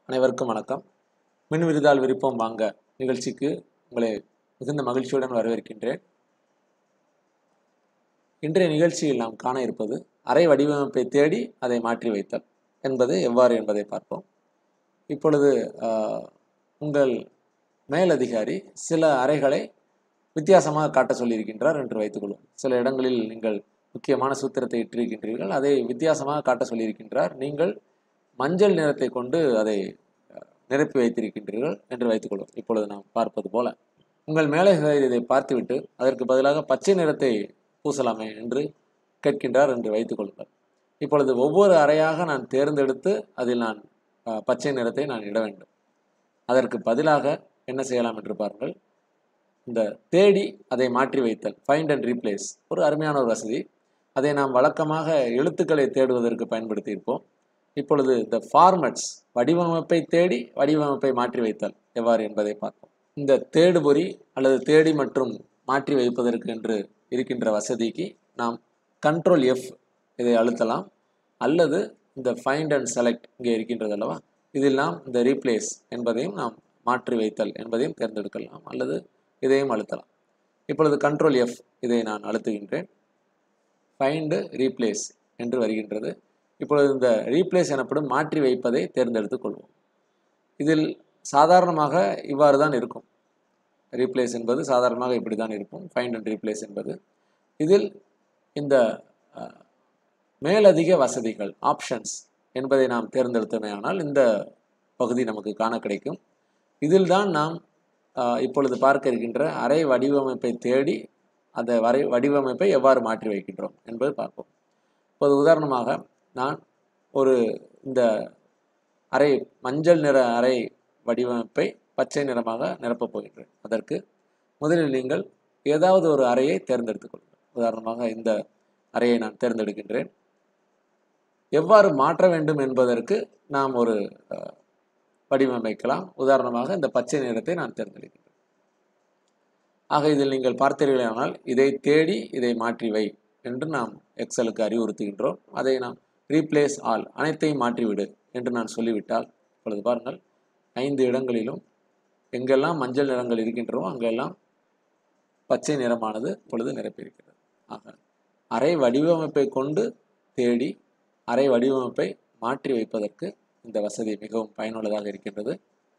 அனைவருக்கும் வணக்கம் மின் விருதால் விருப்பம் வாங்க நிகழ்ச்சிக்கு உங்களை மிகுந்த மகிழ்ச்சியுடன் வரவேற்கின்றேன் இன்றைய நிகழ்ச்சியில் நாம் காண இருப்பது அறை வடிவமைப்பை தேடி அதை மாற்றி வைத்தல் என்பது எவ்வாறு என்பதை பார்ப்போம் இப்பொழுது ஆஹ், உங்கள் மேலதிகாரி சில அறைகளை வித்தியாசமாக காட்ட சொல்லியிருக்கின்றார் என்று வைத்துக்கொள்வோம் சில இடங்களில் நீங்கள் முக்கியமான சூத்திரத்தை இட்டிருக்கின்றீர்கள் அதை வித்தியாசமாக காட்ட சொல்லியிருக்கின்றார் நீங்கள் மஞ்சள் நிறத்தை கொண்டு அதை அஹ், நிரப்பி வைத்திருக்கின்றீர்கள் என்று வைத்துக்கொள்வோம் இப்பொழுது நாம் பார்ப்பது போல உங்கள் மேலதிகாரி இதை பார்த்துவிட்டு அதற்கு பதிலாக பச்சை நிறத்தை பூசலாமே என்று கேட்கின்றார் என்று வைத்துக்கொள்ளுங்கள் இப்பொழுது ஒவ்வொரு அறையாக நான் தேர்ந்தெடுத்து அதில் நான் அஹ், பச்சை நிறத்தை நான் இட வேண்டும் அதற்கு பதிலாக என்ன செய்யலாம் என்று பாருங்கள் இந்த தேடி அதை மாற்றி வைத்தல் ஃபைண்ட் அண்ட் ரீப்ளேஸ் ஒரு அருமையான ஒரு வசதி அதை நாம் வழக்கமாக எழுத்துக்களை தேடுவதற்கு பயன்படுத்தியிருப்போம் இப்பொழுது இந்த ஃபார்மட்ஸ் வடிவமைப்பை தேடி வடிவமைப்பை மாற்றி வைத்தல் எவ்வாறு என்பதை பார்ப்போம் இந்த தேடுபொறி அல்லது தேடி மற்றும் மாற்றி வைப்பதற்கு என்று இருக்கின்ற வசதிக்கு நாம் கண்ட்ரோல் எஃப் இதை அழுத்தலாம் அல்லது இந்த ஃபைண்ட் அண்ட் செலக்ட் இங்கே இருக்கின்றது அல்லவா இதில் நாம் இந்த ரீப்ளேஸ் என்பதையும் நாம் மாற்றி வைத்தல் என்பதையும் தேர்ந்தெடுக்கலாம் அல்லது இதையும் அழுத்தலாம் இப்பொழுது கண்ட்ரோல் எஃப் இதை நான் அழுத்துகின்றேன் ஃபைண்டு ரீப்ளேஸ் என்று வருகின்றது இப்பொழுது இந்த ரீப்ளேஸ் எனப்படும் மாற்றி வைப்பதை தேர்ந்தெடுத்துக் கொள்வோம் இதில் சாதாரணமாக இவ்வாறு தான் இருக்கும் ரீப்ளேஸ் என்பது சாதாரணமாக இப்படி தான் இருக்கும் ஃபைண்ட் அண்ட் ரீப்ளேஸ் என்பது இதில் இந்த அஹ், மேலதிக வசதிகள் ஆப்ஷன்ஸ் என்பதை நாம் தேர்ந்தெடுத்தோமேயானால் இந்த பகுதி நமக்கு காண கிடைக்கும் இதில் தான் நாம் அஹ், இப்பொழுது பார்க்க இருக்கின்ற அறை வடிவமைப்பை தேடி அந்த வரை வடிவமைப்பை எவ்வாறு மாற்றி வைக்கின்றோம் என்பது பார்ப்போம் இப்போது உதாரணமாக நான் ஒரு இந்த அறை மஞ்சள் நிற அறை வடிவமைப்பை பச்சை நிறமாக நிரப்பப் போகின்றேன் அதற்கு முதலில் நீங்கள் ஏதாவது ஒரு அறையை தேர்ந்தெடுத்துக் கொள்ளுங்கள் உதாரணமாக இந்த அறையை நான் தேர்ந்தெடுக்கின்றேன் எவ்வாறு மாற்ற வேண்டும் என்பதற்கு நாம் ஒரு அஹ், வடிவமைக்கலாம் உதாரணமாக இந்த பச்சை நிறத்தை நான் தேர்ந்தெடுக்கின்றேன் ஆக இதில் நீங்கள் பார்த்தீர்களானால் இதை தேடி இதை மாற்றி வை என்று நாம் எக்ஸலுக்கு அறிவுறுத்துகின்றோம் அதை நாம் ரீப்ளேஸ் ஆல் அனைத்தையும் மாற்றிவிடு என்று நான் சொல்லிவிட்டால் இப்பொழுது பாருங்கள் ஐந்து இடங்களிலும் எங்கெல்லாம் மஞ்சள் நிறங்கள் இருக்கின்றனோ அங்கெல்லாம் பச்சை நிறமானது இப்பொழுது நிரப்பியிருக்கிறது ஆக அறை வடிவமைப்பை கொண்டு தேடி அறை வடிவமைப்பை மாற்றி வைப்பதற்கு இந்த வசதி மிகவும் பயனுள்ளதாக இருக்கின்றது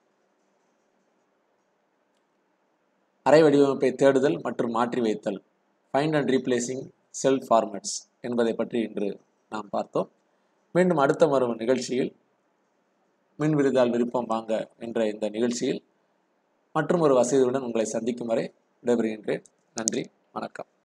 அறை வடிவமைப்பை தேடுதல் மற்றும் மாற்றி வைத்தல் find and replacing cell formats என்பதை பற்றி இன்று நாம் பார்த்தோம் மீண்டும் அடுத்த வரும் நிகழ்ச்சியில் மின் விருதால் விருப்பம் வாங்க என்ற இந்த நிகழ்ச்சியில் மற்றும் ஒரு வசதியுடன் உங்களை சந்திக்கும் வரை விடைபெறுகின்றேன் நன்றி வணக்கம்